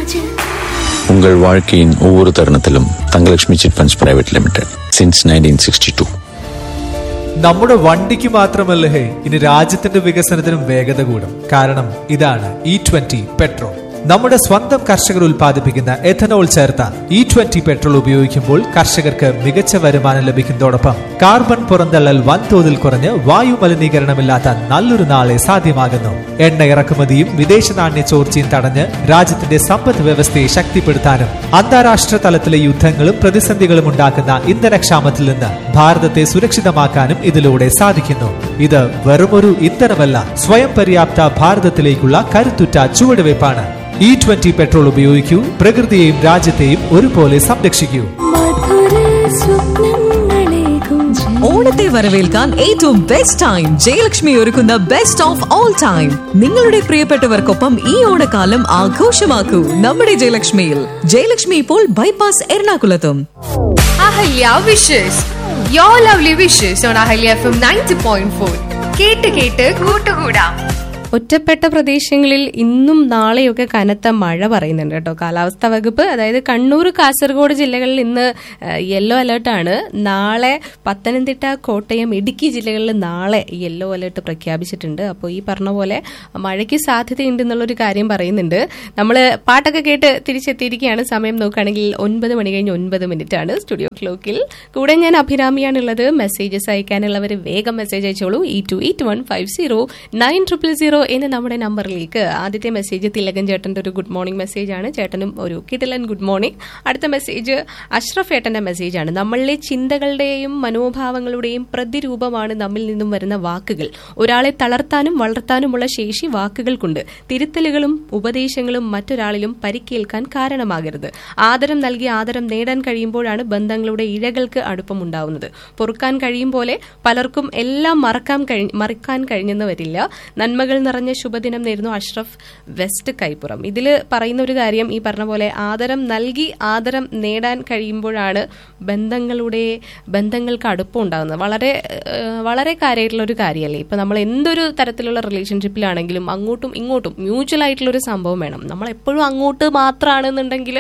ராஜா உங்கள் வாழ்க்கையின் ஒவ்வொரு தருணத்திலும் Thangalakshmi chit funds private limited since nineteen sixty two നമ്മുടെ വണ്ടിക്ക് മാത്രമല്ല ഹേ ഇനി രാജ്യത്തിന്റെ വികസനത്തിനും വേഗത കൂടും കാരണം ഇതാണ് ഇ ട്വന്റി പെട്രോൾ നമ്മുടെ സ്വന്തം കർഷകർ ഉൽപ്പാദിപ്പിക്കുന്ന എഥനോൾ ചേർത്ത ഇ ട്വന്റി പെട്രോൾ ഉപയോഗിക്കുമ്പോൾ കർഷകർക്ക് മികച്ച വരുമാനം ലഭിക്കുന്നതോടൊപ്പം കാർബൺ പുറന്തള്ളൽ വൻതോതിൽ കുറഞ്ഞ് വായു മലിനീകരണമില്ലാത്ത നല്ലൊരു നാളെ സാധ്യമാകുന്നു എണ്ണ ഇറക്കുമതിയും വിദേശ നാണ്യ ചോർച്ചയും തടഞ്ഞ് രാജ്യത്തിന്റെ സമ്പദ് വ്യവസ്ഥയെ ശക്തിപ്പെടുത്താനും അന്താരാഷ്ട്ര തലത്തിലെ യുദ്ധങ്ങളും പ്രതിസന്ധികളും ഉണ്ടാക്കുന്ന ഇന്ധനക്ഷാമത്തിൽ നിന്ന് ഭാരതത്തെ സുരക്ഷിതമാക്കാനും ഇതിലൂടെ സാധിക്കുന്നു ഇത് വെറുമൊരു ഇന്ധനമല്ല സ്വയം പര്യാപ്ത ഭാരതത്തിലേക്കുള്ള കരുത്തുറ്റ ചുവടുവയ്പ്പാണ് ഇ ട്വന്റി പെട്രോൾ ഉപയോഗിക്കൂ പ്രകൃതിയെയും രാജ്യത്തെയും ഒരുപോലെ സംരക്ഷിക്കൂ മധുര സ്വപ്നങ്ങളേകും ഓണത്തെ വരവേൽക്കാൻ ഏറ്റവും ബെസ്റ്റ് ടൈം ജയലക്ഷ്മി ഒരുക്കുന്ന ബെസ്റ്റ് ഓഫ് ഓൾ ടൈം നിങ്ങളുടെ പ്രിയപ്പെട്ടവർക്കൊപ്പം ഈ ഓണക്കാലം ആഘോഷമാക്കൂ നമ്മുടെ ജയലക്ഷ്മിയിൽ ജയലക്ഷ്മി ഇപ്പോൾ ബൈപ്പാസ് എറണാകുളത്തും Ahalya wishes your lovely wishes on Ahalya F M ninety point four കേട്ട് കേട്ട് കൂട്ടുകൂടാം ഒറ്റപ്പെട്ട പ്രദേശങ്ങളിൽ ഇന്നും നാളെയൊക്കെ കനത്ത മഴ പറയുന്നുണ്ട് കേട്ടോ കാലാവസ്ഥാ വകുപ്പ് അതായത് കണ്ണൂർ കാസർഗോഡ് ജില്ലകളിൽ ഇന്ന് യെല്ലോ അലേർട്ടാണ് നാളെ പത്തനംതിട്ട കോട്ടയം ഇടുക്കി ജില്ലകളിൽ നാളെ യെല്ലോ അലേർട്ട് പ്രഖ്യാപിച്ചിട്ടുണ്ട് അപ്പോൾ ഈ പറഞ്ഞ പോലെ മഴയ്ക്ക് സാധ്യതയുണ്ട് എന്നുള്ളൊരു കാര്യം പറയുന്നുണ്ട് നമ്മൾ പാട്ടൊക്കെ കേട്ട് തിരിച്ചെത്തിയിരിക്കുകയാണ് സമയം നോക്കുകയാണെങ്കിൽ ഒൻപത് മണി കഴിഞ്ഞ് ഒൻപത് മിനിറ്റ് ആണ് സ്റ്റുഡിയോ ക്ലോക്കിൽ കൂടെ ഞാൻ അഭിരാമിയാണുള്ളത് മെസ്സേജസ് അയക്കാനുള്ളവർ വേഗം മെസ്സേജ് അയച്ചോളൂ ഈ two eight one five zero nine triple zero എന്ന നമ്മുടെ നമ്പറിലേക്ക് ആദ്യത്തെ മെസ്സേജ് തിലകൻ ചേട്ടന്റെ ഒരു ഗുഡ് മോർണിംഗ് മെസ്സേജ് ആണ് ചേട്ടനും ഒരു കിടിലൻ ഗുഡ് മോർണിംഗ് അടുത്ത മെസ്സേജ് അഷ്റഫ് ഏട്ടന്റെ മെസ്സേജ് ആണ് നമ്മളിലെ ചിന്തകളുടെയും മനോഭാവങ്ങളുടെയും പ്രതിരൂപമാണ് നമ്മിൽ നിന്നും വരുന്ന വാക്കുകൾ ഒരാളെ തളർത്താനും വളർത്താനുമുള്ള ശേഷി വാക്കുകൾക്കുണ്ട് തിരുത്തലുകളും ഉപദേശങ്ങളും മറ്റൊരാളിലും പരിക്കേൽക്കാൻ കാരണമാകരുത് ആദരം നൽകി ആദരം നേടാൻ കഴിയുമ്പോഴാണ് ബന്ധങ്ങളുടെ ഇഴകൾക്ക് അടുപ്പമുണ്ടാവുന്നത് പൊറുക്കാൻ കഴിയും പോലെ പലർക്കും എല്ലാം മറക്കാൻ കഴി മറക്കാൻ കഴിഞ്ഞെന്ന് വരില്ല നന്മകൾ നിറഞ്ഞ ശുഭദിനം നേരുന്നു അഷ്റഫ് വെസ്റ്റ് കൈപ്പുറം ഇതിൽ പറയുന്ന ഒരു കാര്യം ഈ പറഞ്ഞ പോലെ ആദരം നൽകി ആദരം നേടാൻ കഴിയുമ്പോഴാണ് ബന്ധങ്ങളുടെ ബന്ധങ്ങൾക്ക് അടുപ്പം ഉണ്ടാകുന്നത് വളരെ ഏഹ്, വളരെ കാര്യമായിട്ടുള്ള ഒരു കാര്യമല്ലേ ഇപ്പൊ നമ്മൾ എന്തൊരു തരത്തിലുള്ള റിലേഷൻഷിപ്പിലാണെങ്കിലും അങ്ങോട്ടും ഇങ്ങോട്ടും മ്യൂച്വൽ ആയിട്ടുള്ള ഒരു സംഭവം വേണം നമ്മൾ എപ്പോഴും അങ്ങോട്ട് മാത്രമാണെന്നുണ്ടെങ്കിൽ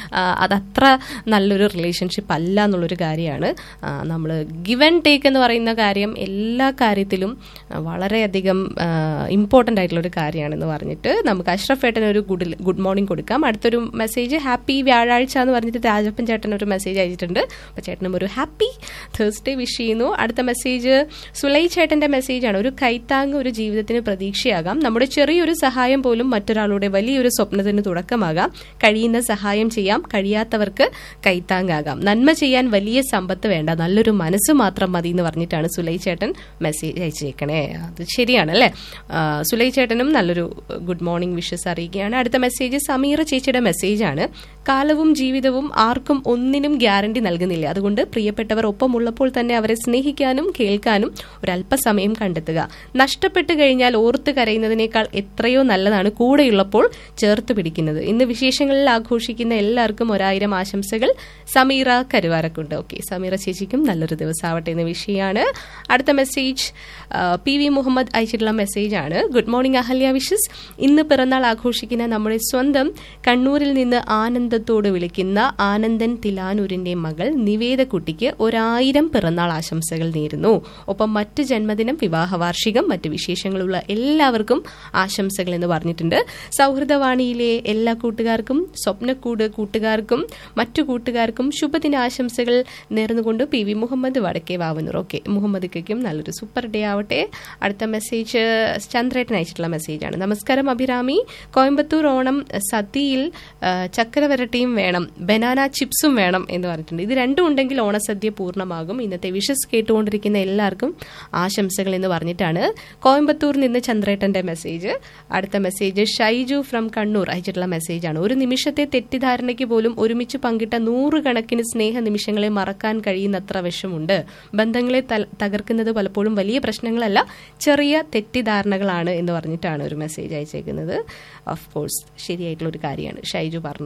അതത്ര നല്ലൊരു റിലേഷൻഷിപ്പ് അല്ല എന്നുള്ളൊരു കാര്യമാണ് നമ്മൾ ഗിവ് ആൻഡ് ടേക്ക് എന്ന് പറയുന്ന കാര്യം എല്ലാ കാര്യത്തിലും ആ, വളരെയധികം ഇമ്പോർട്ടൻ്റ് ആയിട്ടുള്ള ഒരു കാര്യമാണെന്ന് പറഞ്ഞിട്ട് നമുക്ക് അഷ്റഫ് ഏട്ടന് ഒരു ഗുഡ് ഗുഡ് മോർണിംഗ് കൊടുക്കാം അടുത്തൊരു മെസ്സേജ് ഹാപ്പി വ്യാഴാഴ്ച എന്ന് പറഞ്ഞിട്ട് രാജപ്പൻ ചേട്ടൻ ഒരു മെസ്സേജ് അയച്ചിട്ടുണ്ട് അപ്പോൾ ചേട്ടനും ഒരു ഹാപ്പി തേഴ്സ്ഡേ വിഷ് ചെയ്യുന്നു അടുത്ത മെസ്സേജ് സുലൈ ചേട്ടന്റെ മെസ്സേജാണ് ഒരു കൈത്താങ് ഒരു ജീവിതത്തിന് പ്രതീക്ഷയാകാം നമ്മുടെ ചെറിയൊരു സഹായം പോലും മറ്റൊരാളുടെ വലിയൊരു സ്വപ്നത്തിന് തുടക്കമാകാം കഴിയുന്ന സഹായം ചെയ്യാം കഴിയാത്തവർക്ക് കൈത്താങ്ങാകാം നന്മ ചെയ്യാൻ വലിയ സമ്പത്ത് വേണ്ട നല്ലൊരു മനസ്സ് മാത്രം മതി എന്ന് പറഞ്ഞിട്ടാണ് സുലൈ ചേട്ടൻ മെസ്സേജ് അയച്ചേക്കണേ അത് ശരിയാണ് അല്ലേ ആ, സുലൈ ചേട്ടനും നല്ലൊരു ഗുഡ് മോർണിംഗ് വിഷസ് അറിയിക്കുകയാണ് അടുത്ത മെസ്സേജ് സമീറ ചേച്ചിയുടെ മെസ്സേജാണ് കാലവും ജീവിതവും ആർക്കും ഒന്നിനും ഗ്യാരണ്ടി നൽകുന്നില്ല അതുകൊണ്ട് പ്രിയപ്പെട്ടവർ ഒപ്പമുള്ളപ്പോൾ തന്നെ അവരെ സ്നേഹിക്കാനും കേൾക്കാനും ഒരല്പസമയം കണ്ടെത്തുക നഷ്ടപ്പെട്ടു കഴിഞ്ഞാൽ ഓർത്ത് കരയുന്നതിനേക്കാൾ എത്രയോ നല്ലതാണ് കൂടെയുള്ളപ്പോൾ ചേർത്ത് പിടിക്കുന്നത് ഇന്ന് വിശേഷങ്ങളിൽ ആഘോഷിക്കുന്ന എല്ലാവർക്കും ഒരായിരം ആശംസകൾ സമീറ കരുവാരക്കുണ്ട് ഓക്കെ സമീറ ചേച്ചിക്കും നല്ലൊരു ദിവസമാവട്ടെ എന്ന വിഷയമാണ് അടുത്ത മെസ്സേജ് ആ, പി വി മുഹമ്മദ് അയച്ചിട്ടുള്ള മെസ്സേജ് ആണ് ഗുഡ് മോർണിംഗ് അഹല്യ വിഷസ് ഇന്ന് പിറന്നാൾ ആഘോഷിക്കുന്ന നമ്മുടെ സ്വന്തം കണ്ണൂരിൽ നിന്ന് ആനന്ദത്തോട് വിളിക്കുന്ന ആനന്ദൻ തിലാനൂരിന്റെ മകൾ നിവേദ കുട്ടിക്ക് ഒരായിരം പിറന്നാൾ ആശംസകൾ നേരുന്നു ഒപ്പം മറ്റ് ജന്മദിനം വിവാഹ വാർഷികം മറ്റ് വിശേഷങ്ങളുള്ള എല്ലാവർക്കും ആശംസകൾ എന്ന് പറഞ്ഞിട്ടുണ്ട് സൗഹൃദവാണിയിലെ എല്ലാ കൂട്ടുകാർക്കും സ്വപ്നക്കൂട് കൂട്ടുകാർക്കും മറ്റു കൂട്ടുകാർക്കും ശുഭദിനാശംസകൾ നേർന്നുകൊണ്ട് പി വി മുഹമ്മദ് വടക്കേ വാവനൂർ ഓക്കെ മുഹമ്മദിക്കും നല്ലൊരു സൂപ്പർ ഡേ ആവട്ടെ അടുത്ത മെസ്സേജ് ചന്ദ്രേട്ടൻ അയച്ചിട്ടുള്ള മെസ്സേജാണ് നമസ്കാരം അഭിരാമി കോയമ്പത്തൂർ ഓണം സദ്യയിൽ ആ, ചക്കര വരട്ടിയും വേണം ബനാന ചിപ്സും വേണം എന്ന് പറഞ്ഞിട്ടുണ്ട് ഇത് രണ്ടും ഉണ്ടെങ്കിൽ ഓണസദ്യ പൂർണ്ണമാകും ഇന്നത്തെ വിഷസ് കേട്ടുകൊണ്ടിരിക്കുന്ന എല്ലാവർക്കും ആശംസകൾ എന്ന് പറഞ്ഞിട്ടാണ് കോയമ്പത്തൂർ നിന്ന് ചന്ദ്രേട്ടന്റെ മെസ്സേജ് അടുത്ത മെസ്സേജ് ഷൈജു ഫ്രം കണ്ണൂർ അയച്ചിട്ടുള്ള മെസ്സേജാണ് ഒരു നിമിഷത്തെ തെറ്റിദ്ധാരണയ്ക്ക് പോലും ഒരുമിച്ച് പങ്കിട്ട നൂറുകണക്കിന് സ്നേഹ നിമിഷങ്ങളെ മറക്കാൻ കഴിയുന്നത്ര വിഷമുണ്ട് ബന്ധങ്ങളെ തൽ- തകർക്കുന്നത് പലപ്പോഴും വലിയ പ്രശ്നങ്ങളല്ല ചെറിയ തെറ്റിദ്ധാരണകളാണ് എന്ന് പറഞ്ഞിട്ടാണ് ഒരു മെസ്സേജ് അയച്ചേക്കുന്നത് ഓഫ് കോഴ്സ് ശരിയായിട്ടുള്ള ഒരു കാര്യമാണ് ഷൈജു പറഞ്ഞത് അടുത്തൊരു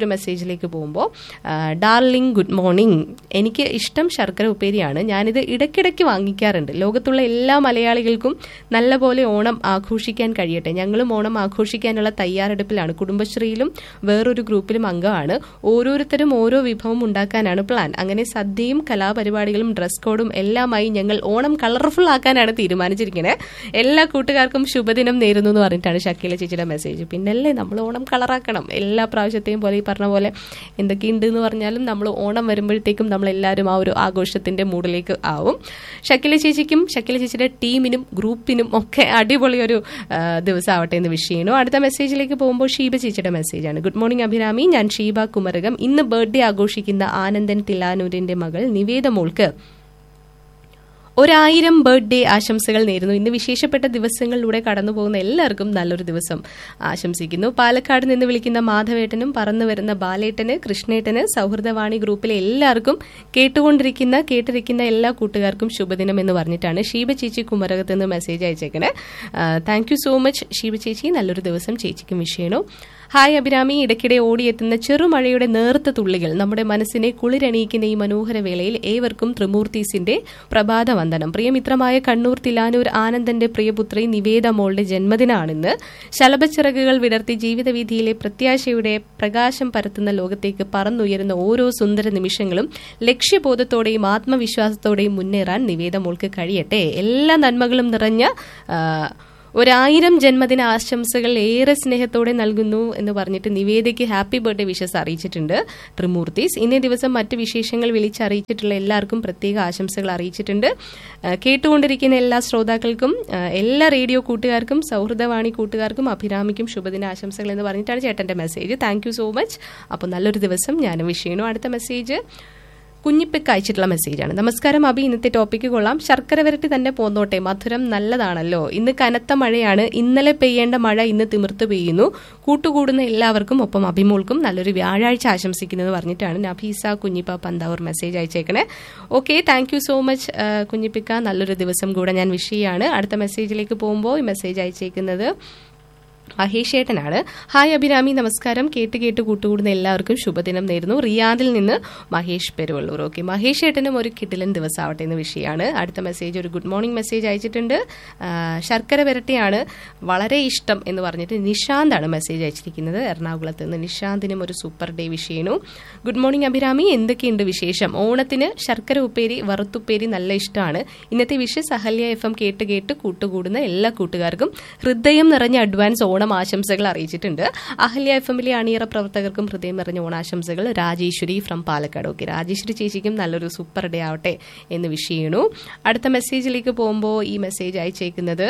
ഒരു മെസ്സേജിലേക്ക് പോകുമ്പോൾ ഡാർലിംഗ് ഗുഡ് മോർണിംഗ് എനിക്ക് ഇഷ്ടം ശർക്കര ഉപ്പേരിയാണ് ഞാനിത് ഇടയ്ക്കിടയ്ക്ക് വാങ്ങിക്കാറുണ്ട് ലോകത്തുള്ള എല്ലാ മലയാളികൾക്കും നല്ലപോലെ ഓണം ആഘോഷിക്കാൻ കഴിയട്ടെ ഞങ്ങളും ഓണം ആഘോഷിക്കാനുള്ള തയ്യാറെടുപ്പിലാണ് കുടുംബശ്രീയിലും വേറൊരു ഗ്രൂപ്പിലും അംഗമാണ് ഓരോരുത്തരും ഓരോ വിഭവം ഉണ്ടാക്കാനാണ് പ്ലാൻ അങ്ങനെ സദ്യയും കലാപരിപാടികളും ഡ്രസ് കോഡും എല്ലാമായി ഞങ്ങൾ ഓണം കളർഫുൾ ആക്കാനാണ് തീരുമാനിച്ചിരിക്കുന്നത് എല്ലാ കൂട്ടുകാർക്കും ശുഭദിനം നേരുന്നു എന്ന് പറഞ്ഞിട്ടാണ് ഷക്കീല ചേച്ചിയുടെ മെസ്സേജ് പിന്നല്ലേ നമ്മൾ ഓണം കളറാക്കണം എല്ലാ പ്രാവശ്യത്തെയും പോലെ ഈ പറഞ്ഞ പോലെ എന്തൊക്കെയുണ്ട് എന്ന് പറഞ്ഞാലും നമ്മൾ ഓണം വരുമ്പോഴത്തേക്കും നമ്മൾ എല്ലാവരും ആ ഒരു ആഘോഷത്തിന്റെ മൂഡിലേക്ക് ആവും ഷക്കീല ചേച്ചിക്കും ഷക്കീല ചേച്ചിയുടെ ടീമിനും ഗ്രൂപ്പിനും ഒക്കെ അടിപൊളി ഒരു ആ, ദിവസം ആവട്ടെ എന്ന് വിഷ് ചെയ്യുന്നു അടുത്ത മെസ്സേജിലേക്ക് പോകുമ്പോൾ ഷീബ ചേച്ചിയുടെ മെസ്സേജാണ് ഗുഡ് മോർണിംഗ് അഭിരാമി ഞാൻ ഷീബ കുമരകം ഇന്ന് ബർത്ത്ഡേ ആഘോഷിക്കുന്ന ആനന്ദൻ തിലാനൂരിന്റെ മകൾ നിവേദ മോൾക്ക് ഒരായിരം ബർത്ത്ഡേ ആശംസകൾ നേരുന്നു ഇന്ന് വിശേഷപ്പെട്ട ദിവസങ്ങളിലൂടെ കടന്നു പോകുന്ന എല്ലാവർക്കും നല്ലൊരു ദിവസം ആശംസിക്കുന്നു പാലക്കാട് നിന്ന് വിളിക്കുന്ന മാധവേട്ടനും പറന്നു വരുന്ന ബാലേട്ടന് കൃഷ്ണേട്ടന് സൗഹൃദവാണി ഗ്രൂപ്പിലെ എല്ലാവർക്കും കേട്ടുകൊണ്ടിരിക്കുന്ന കേട്ടിരിക്കുന്ന എല്ലാ കൂട്ടുകാർക്കും ശുഭദിനം എന്ന് പറഞ്ഞിട്ടാണ് ഷീബ ചേച്ചി കുമരകത്ത് നിന്ന് മെസ്സേജ് അയച്ചേക്കണേ thank you so much Sheeba ചേച്ചി നല്ലൊരു ദിവസം ചേച്ചിക്കും വിഷ് ചെയ്യണു ഹായ് അഭിരാമി ഇടയ്ക്കിടെ ഓടിയെത്തുന്ന ചെറുമഴയുടെ നേർത്ത തുള്ളികൾ നമ്മുടെ മനസ്സിനെ കുളിരണിയിക്കുന്ന ഈ മനോഹര വേളയിൽ ഏവർക്കും ത്രിമൂർത്തീസിന്റെ പ്രഭാത വന്ദനം പ്രിയമിത്രമായ കണ്ണൂർ തിലാനൂർ ആനന്ദന്റെ പ്രിയപുത്രി നിവേദ മോളുടെ ജന്മദിനമാണിന്ന് ശലഭച്ചിറകുകൾ വിടർത്തി ജീവിതവീതിയിലെ പ്രത്യാശയുടെ പ്രകാശം പരത്തുന്ന ലോകത്തേക്ക് പറന്നുയരുന്ന ഓരോ സുന്ദര നിമിഷങ്ങളും ലക്ഷ്യബോധത്തോടെയും ആത്മവിശ്വാസത്തോടെയും മുന്നേറാൻ നിവേദ മോൾക്ക് കഴിയട്ടെ എല്ലാ നന്മകളും നിറഞ്ഞ ആ, ഒരായിരം ജന്മദിന ആശംസകൾ ഏറെ സ്നേഹത്തോടെ നൽകുന്നു എന്ന് പറഞ്ഞിട്ട് നിവേദയ്ക്ക് ഹാപ്പി ബർത്ത്ഡേ വിഷസ് അറിയിച്ചിട്ടുണ്ട് ത്രിമൂർത്തീസ് ഇന്നേ ദിവസം മറ്റ് വിശേഷങ്ങൾ വിളിച്ചറിയിച്ചിട്ടുള്ള എല്ലാവർക്കും പ്രത്യേക ആശംസകൾ അറിയിച്ചിട്ടുണ്ട് ആ, കേട്ടുകൊണ്ടിരിക്കുന്ന എല്ലാ ശ്രോതാക്കൾക്കും ആ, എല്ലാ റേഡിയോ കൂട്ടുകാർക്കും സൗഹൃദവാണി കൂട്ടുകാർക്കും അഭിരാമിക്കും ശുഭദിന ആശംസകൾ എന്ന് പറഞ്ഞിട്ടാണ് ചേട്ടന്റെ message thank you so much അപ്പോൾ നല്ലൊരു ദിവസം ഞാനും വിഷ് ചെയ്യുന്നു അടുത്ത മെസ്സേജ് കുഞ്ഞിപ്പിക്ക് അയച്ചിട്ടുള്ള മെസ്സേജാണ് നമസ്കാരം അബി ഇന്നത്തെ ടോപ്പിക്ക് കൊള്ളാം ശർക്കര വരട്ടി തന്നെ പോന്നോട്ടെ മധുരം നല്ലതാണല്ലോ ഇന്ന് കനത്ത മഴയാണ് ഇന്നലെ പെയ്യേണ്ട മഴ ഇന്ന് തിമിർത്ത് പെയ്യുന്നു കൂട്ടുകൂടുന്ന എല്ലാവർക്കും ഒപ്പം അഭിമോൾക്കും നല്ലൊരു വ്യാഴാഴ്ച ആശംസിക്കുന്നത് പറഞ്ഞിട്ടാണ് നഫീസ കുഞ്ഞിപ്പ പന്താവൂർ മെസ്സേജ് അയച്ചേക്കണേ okay thank you so much കുഞ്ഞിപ്പിക്ക നല്ലൊരു ദിവസം കൂടെ ഞാൻ വിഷ് ചെയ്യാണ് അടുത്ത മെസ്സേജിലേക്ക് പോകുമ്പോൾ ഈ മെസ്സേജ് അയച്ചേക്കുന്നത് മഹേഷ് ഏട്ടനാണ് ഹായ് അഭിരാമി നമസ്കാരം കേട്ട് കേട്ട് കൂട്ടുകൂടുന്ന എല്ലാവർക്കും ശുഭദിനം നേരുന്നു റിയാദിൽ നിന്ന് മഹേഷ് പെരുവള്ളൂർ ഓക്കെ മഹേഷ് ഏട്ടനും ഒരു കിടിലൻ ദിവസം ആവട്ടെ എന്ന വിഷയമാണ് അടുത്ത മെസ്സേജ് ഒരു ഗുഡ് മോർണിംഗ് മെസ്സേജ് അയച്ചിട്ടുണ്ട് ആ, ശർക്കര വരട്ടിയാണ് വളരെ ഇഷ്ടം എന്ന് പറഞ്ഞിട്ട് നിഷാന്താണ് മെസ്സേജ് അയച്ചിരിക്കുന്നത് എറണാകുളത്ത് നിന്ന് നിഷാന്തിനും ഒരു സൂപ്പർ ഡേ വിഷ് ചെയ്യുന്നു ഗുഡ് മോർണിംഗ് അഭിരാമി എന്തൊക്കെയുണ്ട് വിശേഷം ഓണത്തിന് ശർക്കര ഉപ്പേരി വറുത്തുപ്പേരി നല്ല ഇഷ്ടമാണ് ഇന്നത്തെ വിഷസ് അഹല്യ എഫ് എം കേട്ട് കേട്ട് കൂട്ടുകൂടുന്ന എല്ലാ കൂട്ടുകാർക്കും ഹൃദയം നിറഞ്ഞ അഡ്വാൻസ് ഓണം ആശംസകൾ അറിയിച്ചിട്ടുണ്ട് അഹല്യ എഫ് എമ്മിലെ അണിയറ പ്രവർത്തകർക്കും ഹൃദയം നിറഞ്ഞ ഓണാശംസകൾ രാജേശ്വരി ഫ്രം പാലക്കാട് ഓക്കെ രാജേശ്വരി ചേച്ചിക്കും നല്ലൊരു സൂപ്പർ ഡേ ആവട്ടെ എന്ന് വിഷ് ചെയ്യണു അടുത്ത മെസ്സേജിലേക്ക് പോകുമ്പോൾ ഈ മെസ്സേജ് അയച്ചേക്കുന്നത്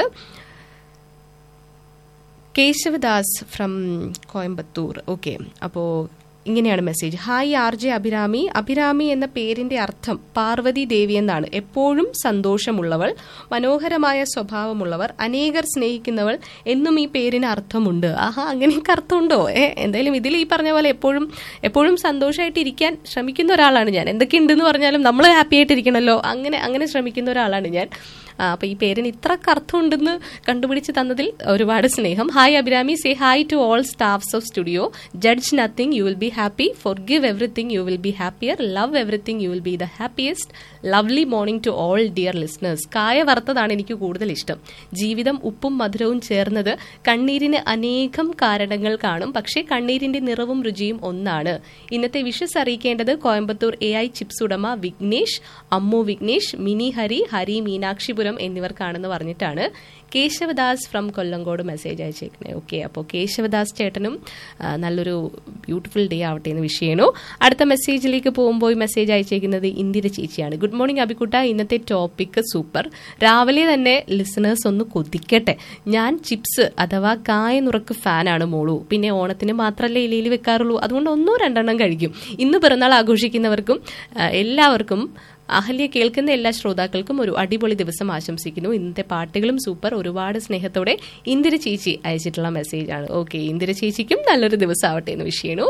കേശവദാസ് ഫ്രം കോയമ്പത്തൂർ ഓക്കെ അപ്പോൾ ഇങ്ങനെയാണ് message hi R J Abhirami Abhirami എന്ന പേരിന്റെ അർത്ഥം പാർവതി ദേവി എന്നാണ് എപ്പോഴും സന്തോഷമുള്ളവൾ മനോഹരമായ സ്വഭാവമുള്ളവർ അനേകർ സ്നേഹിക്കുന്നവൾ എന്നും ഈ പേരിന് അർത്ഥമുണ്ട് ആഹാ അങ്ങനെയൊക്കെ അർത്ഥമുണ്ടോ ഏ എന്തായാലും ഇതിൽ ഈ പറഞ്ഞ പോലെ എപ്പോഴും എപ്പോഴും സന്തോഷമായിട്ട് ഇരിക്കാൻ ശ്രമിക്കുന്ന ഒരാളാണ് ഞാൻ എന്തൊക്കെയുണ്ടെന്ന് പറഞ്ഞാലും നമ്മൾ ഹാപ്പി ആയിട്ടിരിക്കണമല്ലോ അങ്ങനെ അങ്ങനെ ശ്രമിക്കുന്ന ഒരാളാണ് ഞാൻ ആ, അപ്പൊ ഈ പേരിന് ഇത്രക്ക് അർത്ഥമുണ്ടെന്ന് കണ്ടുപിടിച്ച് തന്നതിൽ ഒരുപാട് സ്നേഹം hi Abhirami say hi to all staffs of studio judge nothing you will be happy for give everything you will be happier love everything you will be the happiest lovely morning to all dear listeners കായ വറുത്തതാണ് എനിക്ക് കൂടുതൽ ഇഷ്ടം ജീവിതം ഉപ്പും മധുരവും ചേർന്നത് കണ്ണീരിന് അനേകം കാരണങ്ങൾ കാണും പക്ഷേ കണ്ണീരിന്റെ നിറവും രുചിയും ഒന്നാണ് ഇന്നത്തെ വിഷസ് അറിയിക്കേണ്ടത് കോയമ്പത്തൂർ എ ഐ ചിപ്സ് ഉടമ വിഘ്നേഷ് അമ്മു വിഘ്നേഷ് മിനി ഹരി ഹരി മീനാക്ഷിപുരം എന്നിവർക്കാണെന്ന് പറഞ്ഞിട്ടാണ് കേശവദാസ് ഫ്രം കൊല്ലങ്കോട് മെസ്സേജ് അയച്ചേക്കണേ ഓക്കെ അപ്പോൾ കേശവദാസ് ചേട്ടനും ആ, നല്ലൊരു ബ്യൂട്ടിഫുൾ ഡേ ആവട്ടെ എന്ന് വിഷ് ചെയ്യണു അടുത്ത മെസ്സേജിലേക്ക് പോകുമ്പോൾ ഈ മെസ്സേജ് അയച്ചേക്കുന്നത് ഇന്ദിര ചേച്ചിയാണ് ഗുഡ് മോർണിംഗ് അബിക്കുട്ട ഇന്നത്തെ ടോപ്പിക് സൂപ്പർ രാവിലെ തന്നെ ലിസണേഴ്സ് ഒന്ന് കൊതിക്കട്ടെ ഞാൻ ചിപ്സ് അഥവാ കായ നുറക്ക് ഫാനാണ് മോളു പിന്നെ ഓണത്തിന് മാത്രമല്ലേ ഇലയിൽ വെക്കാറുള്ളൂ അതുകൊണ്ട് ഒന്നോ രണ്ടെണ്ണം കഴിക്കും ഇന്ന് പിറന്നാൾ ആഘോഷിക്കുന്നവർക്കും ആ, എല്ലാവർക്കും അഹല്യ കേൾക്കുന്ന എല്ലാ ശ്രോതാക്കൾക്കും ഒരു അടിപൊളി ദിവസം ആശംസിക്കുന്നു ഇന്നത്തെ പാട്ടുകളും സൂപ്പർ ഒരുപാട് സ്നേഹത്തോടെ ഇന്ദിര ചേച്ചി അയച്ചിട്ടുള്ള മെസ്സേജാണ് ഓക്കെ ഇന്ദിര ചേച്ചിക്കും നല്ലൊരു ദിവസം ആവട്ടെ എന്ന് വിഷയണു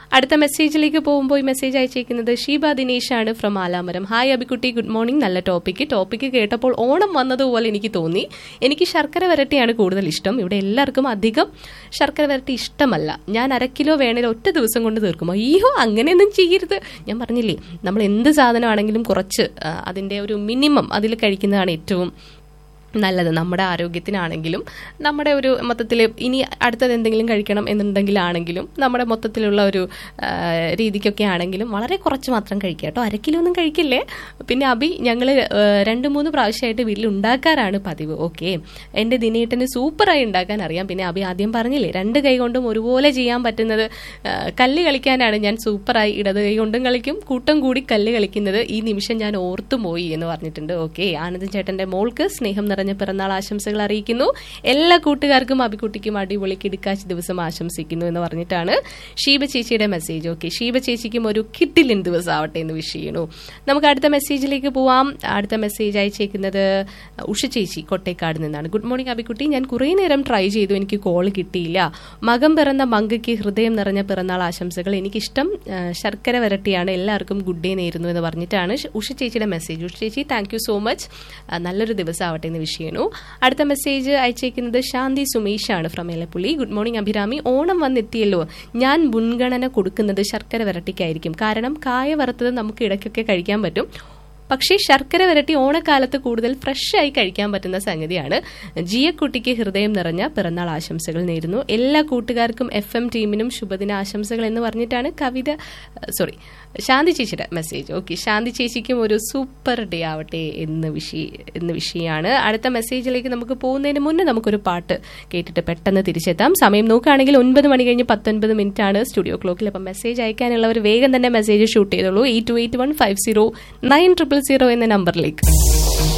അടുത്ത മെസ്സേജിലേക്ക് പോകുമ്പോൾ ഈ മെസ്സേജ് അയച്ചേക്കുന്നത് ഷീബ ദിനേശ് ആണ് ഫ്രം ആലാമരം ഹായ് അബിക്കുട്ടി ഗുഡ് മോർണിംഗ് നല്ല ടോപ്പിക്ക് ടോപ്പിക്ക് കേട്ടപ്പോൾ ഓണം വന്നതുപോലെ എനിക്ക് തോന്നി എനിക്ക് ശർക്കര വരട്ടിയാണ് കൂടുതൽ ഇഷ്ടം ഇവിടെ എല്ലാവർക്കും അധികം ശർക്കര വരട്ടി ഇഷ്ടമല്ല ഞാൻ അര കിലോ വേണേൽ ഒറ്റ ദിവസം കൊണ്ട് തീർക്കും അയ്യോ അങ്ങനെയൊന്നും ചെയ്യരുത് ഞാൻ പറഞ്ഞില്ലേ നമ്മൾ എന്ത് സാധനമാണെങ്കിലും കുറച്ച് ആ, അതിന്റെ ഒരു മിനിമം അതിൽ കഴിക്കുന്നതാണ് ഏറ്റവും നല്ലത് നമ്മുടെ ആരോഗ്യത്തിനാണെങ്കിലും നമ്മുടെ ഒരു മൊത്തത്തിൽ ഇനി അടുത്തത് എന്തെങ്കിലും കഴിക്കണം എന്നുണ്ടെങ്കിലാണെങ്കിലും നമ്മുടെ മൊത്തത്തിലുള്ള ഒരു ആ, രീതിക്കൊക്കെ ആണെങ്കിലും വളരെ കുറച്ച് മാത്രം കഴിക്കുക കേട്ടോ അര കിലോ ഒന്നും കഴിക്കില്ലേ പിന്നെ അബി ഞങ്ങൾ രണ്ട് മൂന്ന് പ്രാവശ്യമായിട്ട് വീട്ടിൽ ഉണ്ടാക്കാറാണ് പതിവ് ഓക്കെ എൻ്റെ ദിനേട്ടന് സൂപ്പറായി ഉണ്ടാക്കാൻ അറിയാം പിന്നെ അബി ആദ്യം പറഞ്ഞില്ലേ രണ്ട് കൈ കൊണ്ടും ഒരുപോലെ ചെയ്യാൻ പറ്റുന്നത് ആ, കല്ല് കളിക്കാനാണ് ഞാൻ സൂപ്പറായി ഇടത് കൈ കൊണ്ടും കളിക്കും കൂട്ടം കൂടി കല്ല് കളിക്കുന്നത് ഈ നിമിഷം ഞാൻ ഓർത്തുപോയി എന്ന് പറഞ്ഞിട്ടുണ്ട് ഓക്കെ ആനന്ദൻ ചേട്ടന്റെ മോൾക്ക് സ്നേഹം നിറഞ്ഞ പിറന്നാൾ ആശംസകൾ അറിയിക്കുന്നു എല്ലാ കൂട്ടുകാർക്കും അബിക്കുട്ടിക്കും അടിപൊളി കിടുക്കാശ് ദിവസം ആശംസിക്കുന്നു എന്ന് പറഞ്ഞിട്ടാണ് ഷീബ ചേച്ചിയുടെ മെസ്സേജ് ഓക്കെ ഷീബ ചേച്ചിക്കും ഒരു കിട്ടിലിൻ ദിവസം ആവട്ടെ എന്ന് വിഷ് ചെയ്യണു നമുക്ക് അടുത്ത മെസ്സേജിലേക്ക് പോവാം അടുത്ത മെസ്സേജ് അയച്ചേക്കുന്നത് ഉഷ ചേച്ചി കൊട്ടേക്കാട് നിന്നാണ് ഗുഡ് മോർണിംഗ് അബിക്കുട്ടി ഞാൻ കുറേ നേരം ട്രൈ ചെയ്തു എനിക്ക് കോൾ കിട്ടിയില്ല മകം പിറന്ന മങ്കയ്ക്ക് ഹൃദയം നിറഞ്ഞ പിറന്നാൾ ആശംസകൾ എനിക്കിഷ്ടം ആ, ശർക്കര വരട്ടിയാണ് എല്ലാവർക്കും ഗുഡ് ഡേ നേരുന്നു എന്ന് പറഞ്ഞിട്ടാണ് ഷ- ഉഷ ചേച്ചിയുടെ മെസ്സേജ് ഉഷ ചേച്ചി താങ്ക് യു സോ മച്ച് ആ, നല്ലൊരു ദിവസം ആവട്ടെ എന്ന് വിഷ് ചെയ്യണു അടുത്ത മെസ്സേജ് അയച്ചേക്കുന്നത് ശാന്തി സുമേഷ് ആണ് from Elappully good morning Abhirami Onam വന്നെത്തിയല്ലോ ഞാൻ മുൻഗണന കൊടുക്കുന്നത് ശർക്കര വരട്ടിക്കായിരിക്കും കാരണം കായ വറുത്തത് നമുക്ക് ഇടയ്ക്കൊക്കെ കഴിക്കാൻ പറ്റും പക്ഷേ ശർക്കര വരട്ടി ഓണക്കാലത്ത് കൂടുതൽ ഫ്രഷ് ആയി കഴിക്കാൻ പറ്റുന്ന സംഗതിയാണ് ജിയക്കുട്ടിക്ക് ഹൃദയം നിറഞ്ഞ പിറന്നാൾ ആശംസകൾ നേരുന്നു എല്ലാ കൂട്ടുകാർക്കും എഫ് എം ടീമിനും ശുഭദിന ആശംസകൾ എന്ന് പറഞ്ഞിട്ടാണ് കവിത സോറി ശാന്തി ചേച്ചിയുടെ മെസ്സേജ് ഓക്കെ ശാന്തി ചേച്ചിക്കും ഒരു സൂപ്പർ ഡേ ആവട്ടെ എന്ന് വിഷയ എന്ന് വിഷയമാണ് അടുത്ത മെസ്സേജിലേക്ക് നമുക്ക് പോകുന്നതിന് മുന്നേ നമുക്കൊരു പാട്ട് കേട്ടിട്ട് പെട്ടെന്ന് തിരിച്ചെത്താം സമയം നോക്കുകയാണെങ്കിൽ ഒൻപത് മണി കഴിഞ്ഞ് പത്തൊൻപത് മിനിറ്റ് ആണ് സ്റ്റുഡിയോ ക്ലോക്കിൽ അപ്പം മെസ്സേജ് അയക്കാനുള്ളവർ വേഗം തന്നെ മെസ്സേജ് ഷൂട്ട് ചെയ്തോളൂ eight two eight one five zero nine triple zero എന്ന നമ്പറിലേക്ക്